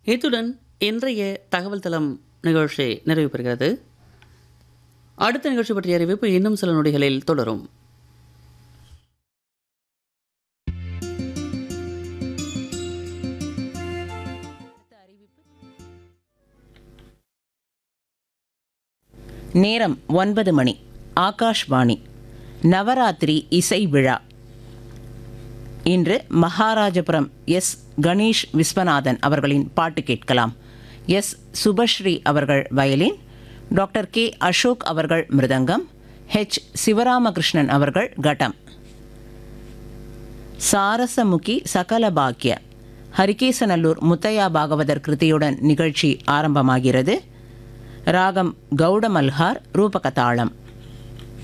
இத்துடன் இன்றைய தகவல் தளம் நிகழ்ச்சி நிறைவு பெறுகிறது அடுத்த நிகழ்ச்சி பற்றிய அறிவிப்பு இன்னும் சில நொடிகளில் தொடரும் நேரம் ஒன்பது மணி ஆகாஷ்வாணி நவராத்திரி இசை விழா இன்று மகாராஜபுரம் எஸ் கணேஷ் விஸ்வநாதன் அவர்களின் பாட்டு கேட்கலாம் எஸ் சுபஸ்ரீ அவர்கள் வயலின் டாக்டர் கே அசோக் அவர்கள் மிருதங்கம் ஹெச் சிவராமகிருஷ்ணன் அவர்கள் கட்டம் சாரசமுகி சகல பாக்கிய ஹரிகேசநல்லூர் முத்தையா பாகவதர் கிருதியுடன் நிகழ்ச்சி ஆரம்பமாகிறது ராகம் கௌடமல்ஹார் ரூபகதாளம்